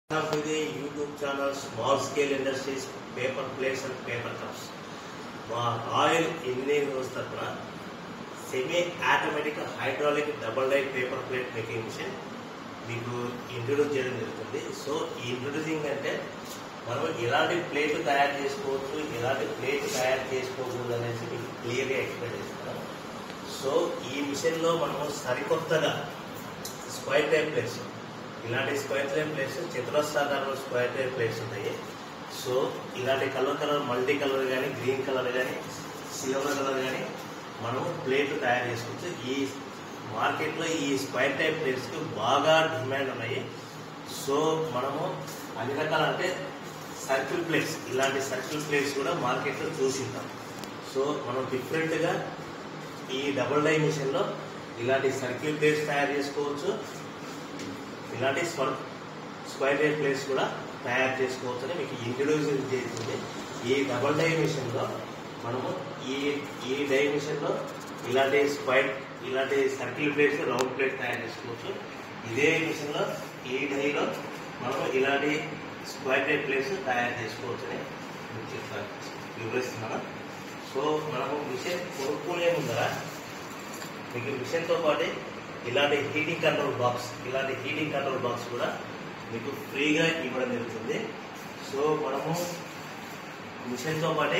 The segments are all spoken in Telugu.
Welcome to the YouTube channel Small Scale Industries Paper Plates and Paper Cups. మా ఆయిల్ ఇంజనీరింగ్ వ్యవస్థ తరఫున semi automatic hydraulic double die paper plate making machine మీకు ఇంట్రొడ్యూస్ చేయడం జరుగుతుంది సో ఈ ఇంట్రొడ్యూసింగ్ అంటే మనం ఎలాంటి ప్లేట్ తయారు చేసుకోవచ్చు ఎలాంటి ప్లేట్ తయారు చేసుకోకూడదు అనేసి మీకు క్లియర్గా ఎక్స్ప్లెయిన్ చేస్తాను సో ఈ మిషన్లో మనము సరికొత్తగా స్క్వైర్ టైప్ ప్లేట్స్ ఇలాంటి స్క్వైర్ టైప్ ప్లేట్స్ చతురస్రాకారంలో స్క్వైర్ టైప్ ప్లేట్స్ ఉంటాయి సో ఇలాంటి కలర్ కలర్ మల్టీ కలర్ కానీ గ్రీన్ కలర్ కానీ సిల్వర్ కలర్ కానీ మనము ప్లేట్ తయారు చేసుకోవచ్చు ఈ మార్కెట్లో ఈ స్క్వైర్ టైప్ ప్లేట్స్కి బాగా డిమాండ్ ఉన్నాయి సో మనము అన్ని రకాల అంటే సర్కిల్ ప్లేట్స్ ఇలాంటి సర్కిల్ ప్లేట్స్ కూడా మార్కెట్లో చూసింటాం సో మనం డిఫరెంట్గా ఈ డబుల్ డై మిషన్లో ఇలాంటి సర్కిల్ ప్లేట్స్ తయారు చేసుకోవచ్చు ఇలాంటి స్వర్ స్క్వైర్ టైప్ ప్లేట్స్ కూడా తయారు చేసుకోవచ్చు అని మీకు ఇంట్రడ్యూస్ చేస్తుంది ఈ డబుల్ డై మిషన్లో మనము ఈ ఈ డై మిషన్లో ఇలాంటి స్క్వైర్ ఇలాంటి సర్కిల్ ప్లేట్స్ రౌండ్ ప్లేట్ తయారు చేసుకోవచ్చు ఇదే మిషన్లో ఈ డైలో మనము ఇలాంటి స్క్వైర్ టైప్ ప్లేట్స్ తయారు చేసుకోవచ్చు అని మీకు చెప్తాను వివరిస్తున్నాను సో మనము మిషన్ కొనుక్కునే ముందర మీకు మిషన్తో పాటు ఇలాంటి హీటింగ్ కంట్రోల్ బాక్స్ ఇలాంటి హీటింగ్ కంట్రోల్ బాక్స్ కూడా మీకు ఫ్రీగా ఇవ్వడం జరుగుతుంది సో మనము మిషన్తో పాటే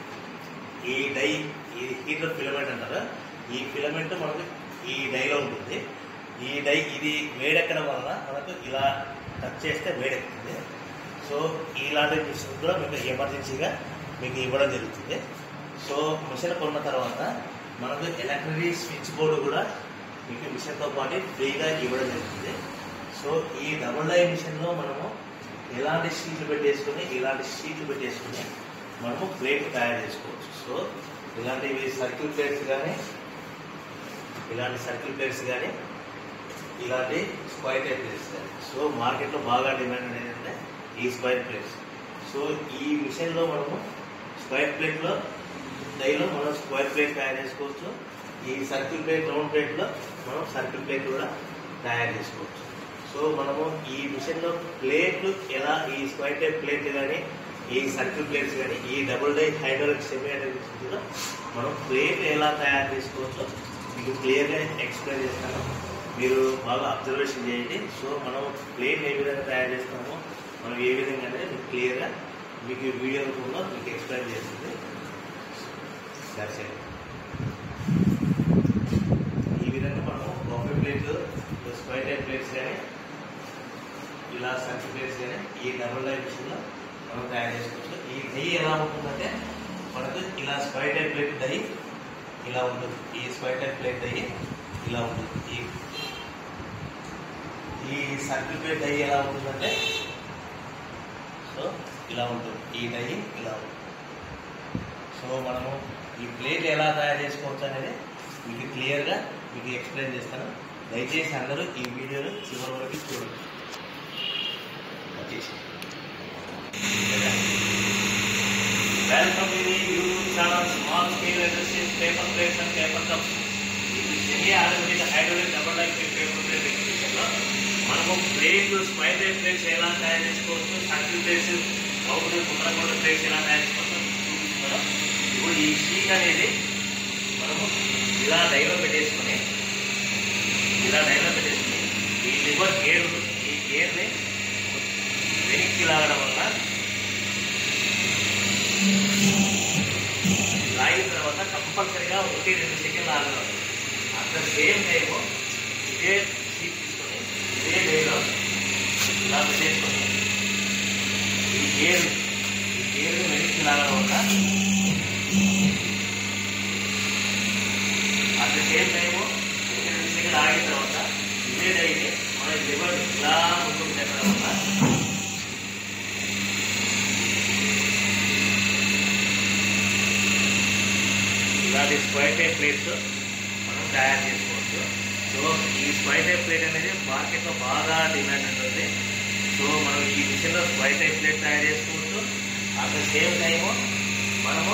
ఈ డై ఈ హీటర్ ఫిలమెంట్ అంటారా ఈ ఫిలమెంట్ మనకు ఈ డైలో ఉంటుంది ఈ డై ఇది వేడెక్కడం వలన మనకు ఇలా టచ్ చేస్తే వేడెక్కుతుంది సో ఇలాంటి మిషన్ కూడా మీకు ఎమర్జెన్సీగా మీకు ఇవ్వడం జరుగుతుంది సో మిషన్ కొన్న తర్వాత మనకు ఎలక్ట్రిక్ స్విచ్ బోర్డు కూడా మీకు మిషన్తో పాటు ఫ్రీగా ఇవ్వడం జరుగుతుంది సో ఈ డబుల్ డై మిషన్లో మనము ఎలాంటి షీట్లు పెట్టేసుకుని ఇలాంటి షీట్లు పెట్టేసుకుని మనము ప్లేట్ తయారు చేసుకోవచ్చు సో ఇలాంటివి సర్కిల్ ప్లేట్స్ కానీ ఇలాంటి సర్కిల్ ప్లేట్స్ కానీ ఇలాంటి స్క్వైర్ టైప్ ప్లేట్స్ కానీ సో మార్కెట్లో బాగా డిమాండ్ అనేది ఏంటంటే ఈ స్క్వైర్ ప్లేట్స్ సో ఈ మిషన్లో మనము స్క్వైర్ ప్లేట్లో డైలో మనం స్క్వైర్ ప్లేట్ తయారు చేసుకోవచ్చు ఈ సర్కిల్ ప్లేట్ రౌండ్ ప్లేట్లో మనం సర్కిల్ ప్లేట్ కూడా తయారు చేసుకోవచ్చు సో మనము ఈ మిషన్లో ప్లేట్లు ఎలా ఈ స్క్వైర్ టైప్ ప్లేట్ కానీ ఈ సర్కిల్ ప్లేట్స్ కానీ ఈ double die hydraulic semi hydraulic కూడా మనం ప్లేట్ ఎలా తయారు చేసుకోవచ్చో మీకు క్లియర్గా ఎక్స్ప్లెయిన్ చేస్తాను మీరు బాగా అబ్జర్వేషన్ చేయండి సో మనం ప్లేట్ ఏ విధంగా తయారు చేస్తామో మనం ఏ విధంగా అనేది మీకు క్లియర్గా మీకు ఈ వీడియో రూపంలో మీకు ఎక్స్ప్లెయిన్ చేస్తుంది That's it. ఈ విధంగా మనం coffee plate square type plates కానీ ఇలా సర్కిల్ ప్లేట్స్ కానీ ఈ డబుల్ డై మిషన్లో మనం తయారు చేసుకోవచ్చు ఈ దహి ఎలా ఉంటుందంటే మనకు ఇలా స్క్వైర్ టైప్ ప్లేట్ దహి ఇలా ఉంటుంది ఈ స్క్వైర్ టైప్ ప్లేట్ దహి ఇలా ఉంటుంది ఈ ఈ సర్కిల్ ప్లేట్ దహి ఎలా ఉంటుందంటే సో ఇలా ఉంటుంది ఈ దహి ఇలా ఉంటుంది సో మనము ఈ ప్లేట్ ఎలా తయారు చేసుకోవచ్చు అనేది మీకు క్లియర్గా మీకు ఎక్స్ప్లెయిన్ చేస్తాను దయచేసి అందరూ ఈ వీడియోను చివరి వరకు చూడండి వచ్చేసి welcome to the YouTube channel small scale industries paper plates and paper cups ఇది semi automatic hydraulic double die paper plate ఎగ్జిబిషన్లో మనము ప్లేట్లు స్మైల్ ప్లేట్స్ ఎలా తయారు చేసుకోవచ్చు సర్కిల్ ప్లేట్స్ రౌండ్ గుండ్రగొండ ప్లేట్స్ ఎలా తయారు చేసుకోవచ్చు చూపిస్తున్నాను ఇప్పుడు ఈ షీట్ అనేది మనము ఇలా డైలో పెట్టేసుకొని ఇలా డైలో పెట్టేసుకొని ఈ లివర్ గేర్ ఉంటుంది. ఈ గేర్ని వెనక్కి లాగడం వల్ల లాగిన తర్వాత కంపల్సరీగా ఒకటి రెండు సెకండ్లు ఆగడం అట్ ద సేమ్ టైం ఇదే షీట్ తీసుకొని ఇదే డైలో ఇలా పెట్టేసుకొని ఈ గేర్ ఈ గేర్ని వెనక్కి లాగడం వల్ల అట్ ద సేమ్ టైము రెండు సెకండ్ ఆగిన తర్వాత ఇదే అయితే మన లివర్ ఇలా ముందుకు పెట్టడం వల్ల ఇలాంటి స్క్వైర్ టైప్ ప్లేట్స్ మనం తయారు చేసుకోవచ్చు సో ఈ స్క్వైర్ టైప్ ప్లేట్ అనేది మార్కెట్లో బాగా డిమాండ్ ఉంటుంది సో మనం ఈ మిషన్లో స్క్వైర్ టైప్ ప్లేట్ తయారు చేసుకోవచ్చు అట్ ద సేమ్ టైము మనము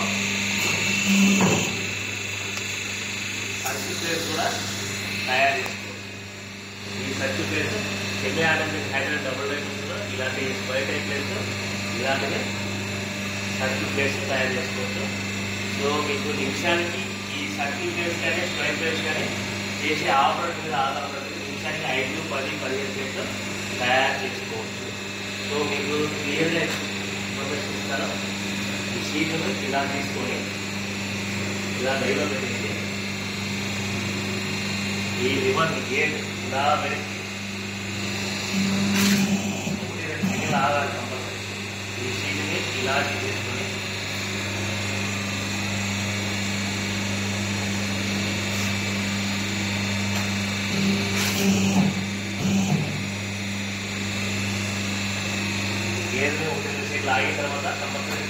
సర్కిల్ ప్లేట్స్ కూడా తయారు చేసుకోవచ్చు ఈ circle plates semi automatic hydrogen double డైమెన్షన్లో ఇలాంటి స్క్వైర్ టైప్ ప్లేట్స్ ఇలాంటివి సర్కిల్ ప్లేట్స్ తయారు చేసుకోవచ్చు సో మీకు నిమిషానికి ఈ సర్కిల్ ప్లేట్స్ కానీ స్క్వైర్ ప్లేట్స్ కానీ చేసే ఆపరేట్ మీద ఆధారపడి నిమిషానికి ఐదు పది పదిహేను ప్లేట్లు తయారు చేసుకోవచ్చు సో మీకు క్లియర్గా ఇన్ఫర్మేషన్ ఇస్తాను ఈ షీట్ను ఇలా తీసుకొని ఇలా డైలో పెట్టేసి ఈ రివన్ గేట్ ఇలా వెనక్కి ఒకటి రెండు సెకండ్లు ఆగాలి కంపల్సరీ ఈ షీట్ని ఇలా తీసుకొని గేర్ని ఒకటి రెండు సెకండ్లు ఆగిన తర్వాత కంపల్సరీ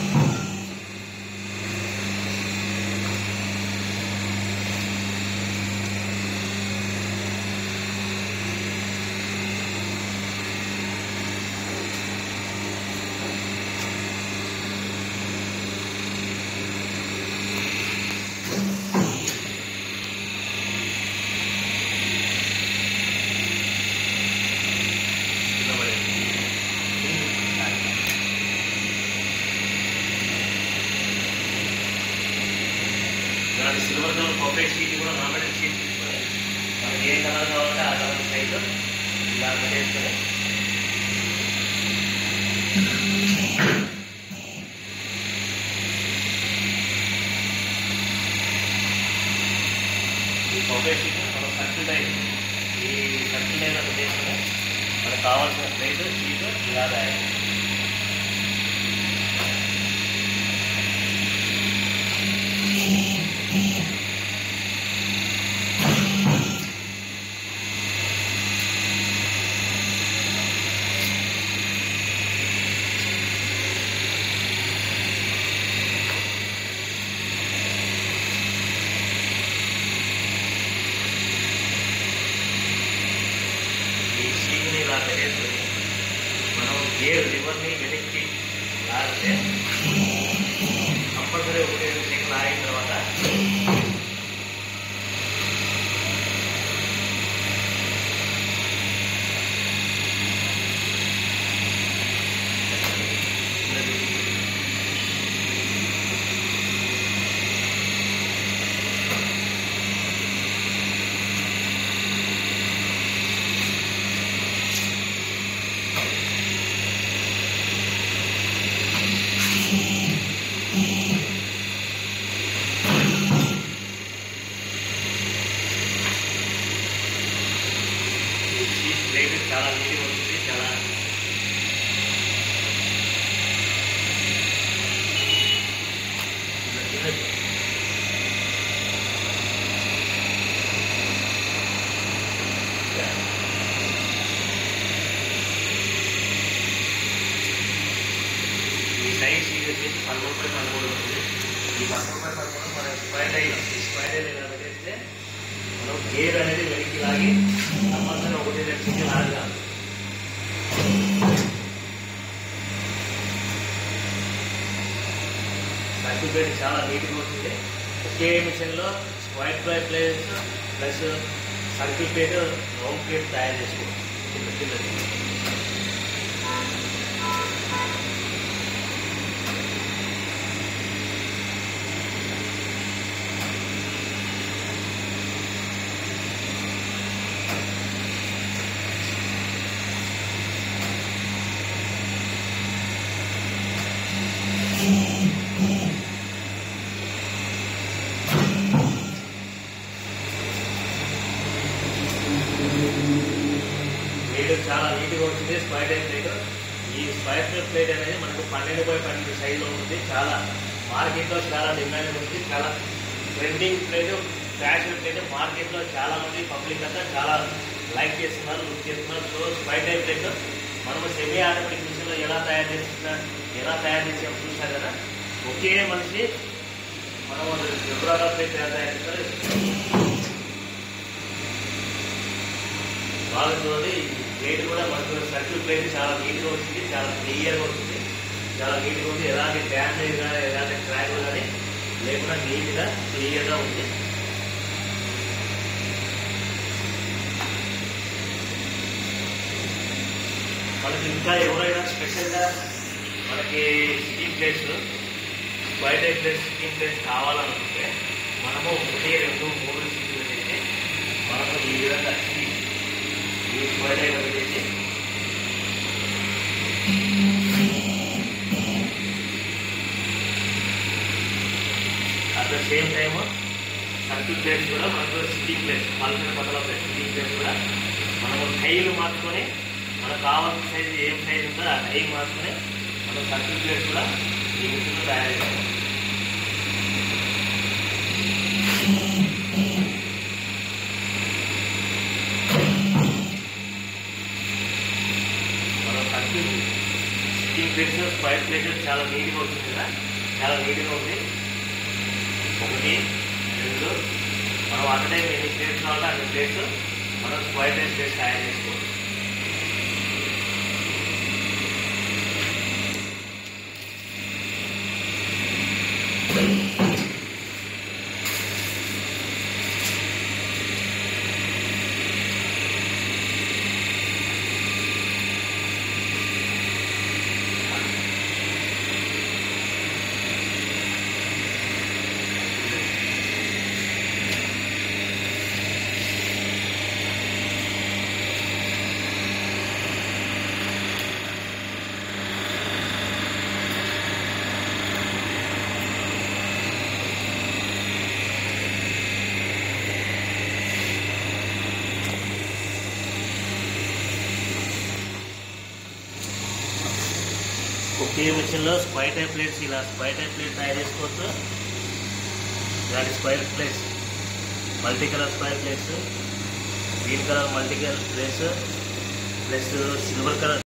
ఇలాంటి సిల్వర్ కలర్ కొబ్బరి షీట్ కూడా నామినేట్ షీట్ తీసుకొని మనకి ఏ కలర్ కావాలంటే ఆ కలర్ సైజు ఇలా పెట్టేసుకొని ఈ కొబ్బరి షీట్ మనం సర్కిల్ లైన్ ఈ సర్కిల్ లైన్ పెట్టేసుకొని మనకు కావాల్సిన సైజు షీట్ ఇలా తయారు ఈ షీట్ని ఇలా పెట్టేసుకొని మనం గేర్ లివర్ని వెనక్కి లాగితే కంపల్సరీ ఒకటి రెండు సెకండ్ లాగిన తర్వాత ఈ షీట్ ప్లేట్ చాలా నీట్గా ఉంటుంది చాలా ఇలా చిన్నది. ఈ సైజ్ ఇది వచ్చేసి పదమూడు బై పదమూడు ఉంటుంది ఈ పదమూడు బై పదమూడు మన స్క్వైర్ ఐ ఈ స్క్వైర్ ఐ ఇలా పెట్టేస్తే మనం గేర్ అనేది వెనక్కి లాగి కంపల్సరీ ఒకటి రెండు సెకండ్ లాగాలి సర్కిల్ ప్లేట్ చాలా నీట్గా ఉంటుంది ఒకే మిషన్లో స్క్వైర్ ఫ్రై plates plus circle plate round plate తయారు చేసుకోవచ్చు చిన్న చిన్నది ప్లేట్ చాలా నీట్గా ఉంటుంది స్క్వైర్ టైప్ ప్లేట్ ఈ స్క్వైర్ టైప్ ప్లేట్ అనేది మనకు పన్నెండు బై పన్నెండు సైజులో ఉంటుంది చాలా మార్కెట్లో చాలా డిమాండ్ ఉంది చాలా ట్రెండింగ్ ప్లేట్ ఫ్యాషన్ ప్లేట్ మార్కెట్లో చాలా మంది పబ్లిక్ అంతా చాలా లైక్ చేస్తున్నారు లుక్ చేస్తున్నారు సో స్క్వైర్ టైప్ ప్లేట్ మనము సెమీ ఆటోమేటిక్ మిషన్లో ఎలా తయారు చేస్తున్నా ఎలా తయారు చేసాము చూసారు కదా ఒకే మనిషి మనం వివరాల ప్లేట్ ఎలా తయారు చేస్తారు బాగా చూడండి ప్లేట్ కూడా మనకు సర్కిల్ ప్లేట్ చాలా నీట్గా వచ్చింది చాలా క్లియర్గా వచ్చింది చాలా నీట్గా ఉంది ఎలాంటి డ్యామేజ్ కానీ ఎలాంటి క్రాక్ కానీ లేకుండా నీట్గా క్లియర్గా ఉంది మనకి ఇంకా ఎవరైనా స్పెషల్గా మనకి స్టీమ్ ప్లేట్స్ బయట ప్లేస్ స్టీమ్ ప్లేట్స్ కావాలనుకుంటే మనము ఒకటి రెండు మూడు సీట్లు పెట్టేసి మనము ఈ విధంగా ఈ- ఈ బయట పెట్టేసి at the same time circle place కూడా మనకు సిట్టింగ్ ప్లేస్ మల్సిన కొత్తలో ప్లేస్ సిట్టింగ్ ప్లేస్ కూడా మనము టైల్ మార్చుకొని మనకు కావాల్సిన సైజు ఏం సైజు ఉందో ఆ టైల్ మార్చుకొని మనం సర్కిల్ ప్లేస్ కూడా ఈ మిషన్లో తయారు చేస్తాం మనం circle sitting place square place చాలా నీట్గా వచ్చింది కదా చాలా నీట్గా ఉంది ఒకటి రెండు మనం అట్ టైం ఎన్ని ప్లేట్స్ కావాలో అన్ని ప్లేట్స్ మనం స్క్వైర్ రైస్ ప్లేస్ తయారు చేసుకోవచ్చు ఒకే మిషన్లో స్క్వైర్ టైప్ ప్లేట్స్ ఇలా స్క్వైర్ టైప్ ప్లేట్ తయారు చేసుకోవచ్చు ఇలాంటి square plates multi colour square plates green colour multi colour plates plus silver colour